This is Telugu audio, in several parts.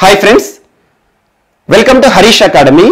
hi friends welcome to Harish academy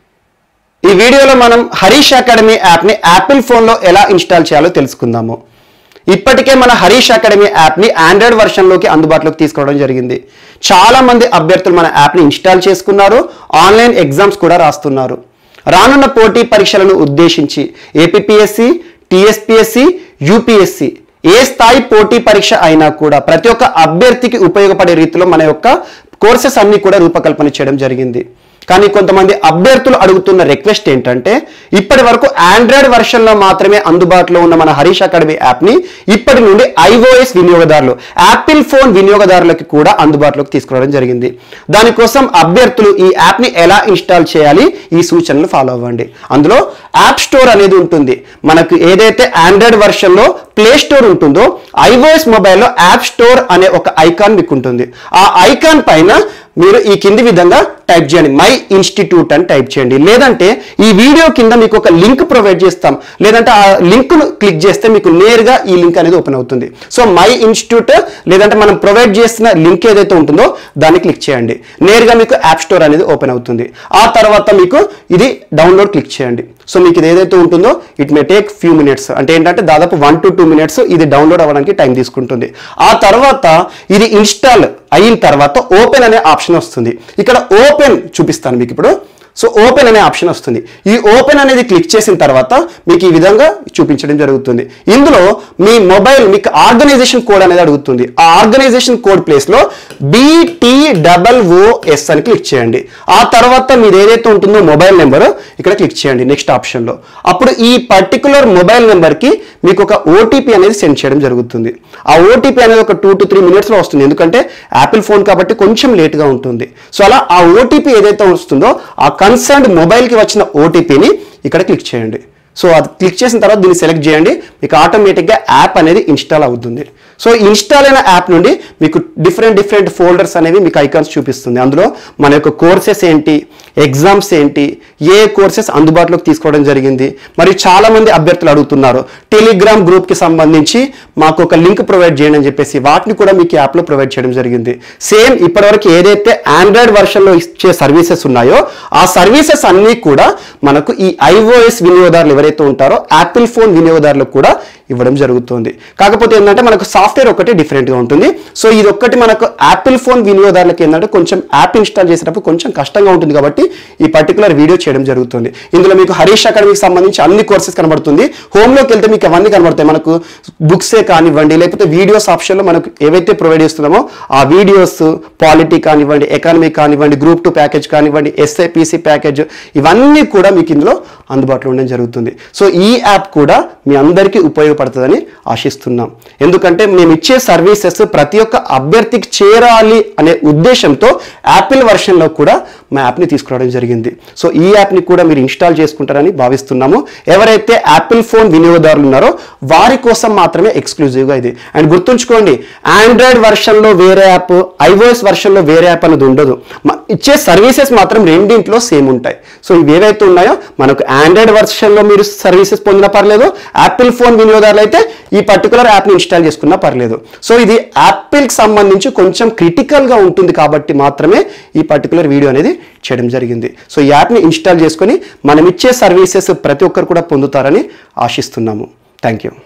ఈ వీడియోలో మనం హరీష్ అకాడమీ యాప్ని యాపిల్ ఫోన్లో ఎలా ఇన్స్టాల్ చేయాలో తెలుసుకుందాము ఇప్పటికే మన హరీష్ అకాడమీ యాప్ని ఆండ్రాయిడ్ వెర్షన్లోకి అందుబాటులోకి తీసుకురావడం జరిగింది చాలా మంది అభ్యర్థులు మన యాప్ని ఇన్స్టాల్ చేసుకున్నారు ఆన్లైన్ ఎగ్జామ్స్ కూడా రాస్తున్నారు రానున్న పోటీ పరీక్షలను ఉద్దేశించి ఏపీఎస్సి టీఎస్పీఎస్సి యూపీఎస్సి ఏ స్థాయి పోటీ పరీక్ష అయినా కూడా ప్రతి ఒక్క అభ్యర్థికి ఉపయోగపడే రీతిలో మన యొక్క కోర్సెస్ అన్ని కూడా రూపకల్పన చేయడం జరిగింది కానీ కొంతమంది అభ్యర్థులు అడుగుతున్న రిక్వెస్ట్ ఏంటంటే ఇప్పటి వరకు ఆండ్రాయిడ్ వెర్షన్లో మాత్రమే అందుబాటులో ఉన్న మన హరీష్ అకాడమీ యాప్ని ఇప్పటి నుండి ఐఓఎస్ వినియోగదారులు యాపిల్ ఫోన్ వినియోగదారులకి కూడా అందుబాటులోకి తీసుకురావడం జరిగింది దానికోసం అభ్యర్థులు ఈ యాప్ని ఎలా ఇన్స్టాల్ చేయాలి ఈ సూచనలు ఫాలో అవ్వండి అందులో యాప్ స్టోర్ అనేది ఉంటుంది మనకు ఏదైతే ఆండ్రాయిడ్ వెర్షన్లో ప్లే స్టోర్ ఉంటుందో ఐఓఎస్ మొబైల్లో యాప్ స్టోర్ అనే ఒక ఐకాన్ మీకు ఉంటుంది ఆ ఐకాన్ పైన మీరు ఈ కింది విధంగా టైప్ చేయండి మై ఇన్స్టిట్యూట్ అని టైప్ చేయండి లేదంటే ఈ వీడియో కింద మీకు ఒక లింక్ ప్రొవైడ్ చేస్తాం లేదంటే ఆ లింక్ను క్లిక్ చేస్తే మీకు నేరుగా ఈ లింక్ అనేది ఓపెన్ అవుతుంది సో మై ఇన్స్టిట్యూట్ లేదంటే మనం ప్రొవైడ్ చేసిన లింక్ ఏదైతే ఉంటుందో దాన్ని క్లిక్ చేయండి నేరుగా మీకు యాప్ స్టోర్ అనేది ఓపెన్ అవుతుంది ఆ తర్వాత మీకు ఇది డౌన్లోడ్ క్లిక్ చేయండి సో మీకు ఇది ఏదైతే ఉంటుందో it may take few minutes అంటే ఏంటంటే దాదాపు వన్ టు టూ మినిట్స్ ఇది డౌన్లోడ్ అవ్వడానికి టైం తీసుకుంటుంది ఆ తర్వాత ఇది ఇన్స్టాల్ అయిన తర్వాత ఓపెన్ అనే ఆప్షన్ వస్తుంది ఇక్కడ ఓపెన్ చూపిస్తాను మీకు ఇప్పుడు సో ఓపెన్ అనే ఆప్షన్ వస్తుంది ఈ ఓపెన్ అనేది క్లిక్ చేసిన తర్వాత మీకు ఈ విధంగా చూపించడం జరుగుతుంది ఇందులో మీ మొబైల్ మీకు ఆర్గనైజేషన్ కోడ్ అనేది అడుగుతుంది ఆ ఆర్గనైజేషన్ కోడ్ ప్లేస్లో బీటీ డబల్ ఓఎస్ అని క్లిక్ చేయండి ఆ తర్వాత మీరు ఏదైతే ఉంటుందో మొబైల్ నెంబర్ ఇక్కడ క్లిక్ చేయండి నెక్స్ట్ ఆప్షన్లో అప్పుడు ఈ పర్టికులర్ మొబైల్ నెంబర్కి మీకు ఒక ఓటీపీ అనేది సెండ్ చేయడం జరుగుతుంది ఆ ఓటీపీ అనేది ఒక టూ టు త్రీ మినిట్స్లో వస్తుంది ఎందుకంటే యాపిల్ ఫోన్ కాబట్టి కొంచెం లేట్గా ఉంటుంది సో అలా ఆ ఓటీపీ ఏదైతే వస్తుందో ఆ కన్సర్న్డ్ మొబైల్కి వచ్చిన ఓటీపీని ఇక్కడ క్లిక్ చేయండి సో అది క్లిక్ చేసిన తర్వాత దీన్ని సెలెక్ట్ చేయండి మీకు ఆటోమేటిక్గా యాప్ అనేది ఇన్స్టాల్ అవుతుంది సో ఇన్స్టాల్ అయిన యాప్ నుండి మీకు డిఫరెంట్ డిఫరెంట్ ఫోల్డర్స్ అనేవి మీకు ఐకాన్స్ చూపిస్తుంది అందులో మన యొక్క కోర్సెస్ ఏంటి ఎగ్జామ్స్ ఏంటి ఏ కోర్సెస్ అందుబాటులోకి తీసుకోవడం జరిగింది మరి చాలా మంది అభ్యర్థులు అడుగుతున్నారు టెలిగ్రామ్ గ్రూప్కి సంబంధించి మాకు ఒక లింక్ ప్రొవైడ్ చేయండి అని చెప్పేసి వాటిని కూడా మీకు యాప్లో ప్రొవైడ్ చేయడం జరిగింది సేమ్ ఇప్పటివరకు ఏదైతే ఆండ్రాయిడ్ వర్షన్లో ఇచ్చే సర్వీసెస్ ఉన్నాయో ఆ సర్వీసెస్ అన్నీ కూడా మనకు ఈ ఐఓఎస్ వినియోగదారులు ఎవరైతే ఉంటారో యాపిల్ ఫోన్ వినియోగదారులకు కూడా ఇవ్వడం జరుగుతుంది కాకపోతే ఏంటంటే మనకు సాఫ్ట్వేర్ ఒకటి డిఫరెంట్గా ఉంటుంది సో ఇది ఒక్కటి మనకు యాపిల్ ఫోన్ వినియోగదారులకు ఏంటంటే కొంచెం యాప్ ఇన్స్టాల్ చేసేటప్పుడు కొంచెం కష్టంగా ఉంటుంది కాబట్టి ఈ పర్టికులర్ వీడియో చేయడం జరుగుతుంది ఇందులో మీకు హరీష్ అకాడమీకి సంబంధించి అన్ని కోర్సెస్ కనబడుతుంది హోమ్లోకి వెళ్తే మీకు అవన్నీ కనబడతాయి మనకు బుక్సే కానివ్వండి లేకపోతే వీడియోస్ ఆప్షన్లో మనకు ఏవైతే ప్రొవైడ్ చేస్తున్నామో ఆ వీడియోస్ పాలిటీ కానివ్వండి ఎకానమీ కానివ్వండి గ్రూప్ టూ ప్యాకేజ్ కానివ్వండి ఎస్ఐపిసి ప్యాకేజ్ ఇవన్నీ కూడా మీకు ఇందులో అందుబాటులో ఉండడం జరుగుతుంది సో ఈ యాప్ కూడా మీ అందరికీ ఉపయోగపడుతుందని ఆశిస్తున్నాం ఎందుకంటే మేము ఇచ్చే సర్వీసెస్ ప్రతి ఒక్క అభ్యర్థికి చేరాలి అనే ఉద్దేశంతో యాపిల్ వర్షన్లో కూడా మా యాప్ని తీసుకురావడం జరిగింది సో ఈ యాప్ని కూడా మీరు ఇన్స్టాల్ చేసుకుంటారని భావిస్తున్నాము ఎవరైతే యాపిల్ ఫోన్ వినియోగదారులు ఉన్నారో వారి కోసం మాత్రమే ఎక్స్క్లూజివ్గా ఇది అండ్ గుర్తుంచుకోండి ఆండ్రాయిడ్ వర్షన్లో వేరే యాప్ ఐఓఎస్ వర్షన్లో వేరే యాప్ అనేది ఉండదు మ- ఇచ్చే సర్వీసెస్ మాత్రం రెండింట్లో సేమ్ ఉంటాయి సో ఇవి ఏవైతే ఉన్నాయో మనకు ఆండ్రాయిడ్ వర్షన్లో మీరు సర్వీసెస్ పొందినా పర్లేదు యాపిల్ ఫోన్ వినియోగదారులు అయితే ఈ పర్టికులర్ యాప్ని ఇన్స్టాల్ చేసుకున్నా పర్లేదు సో ఇది యాపిల్కి సంబంధించి కొంచెం క్రిటికల్గా ఉంటుంది కాబట్టి మాత్రమే ఈ పర్టికులర్ వీడియో అనేది చేయడం జరిగింది సో ఈ యాప్ని ఇన్స్టాల్ చేసుకొని మనం ఇచ్చే సర్వీసెస్ ప్రతి ఒక్కరు కూడా పొందుతారని ఆశిస్తున్నాము థ్యాంక్ యూ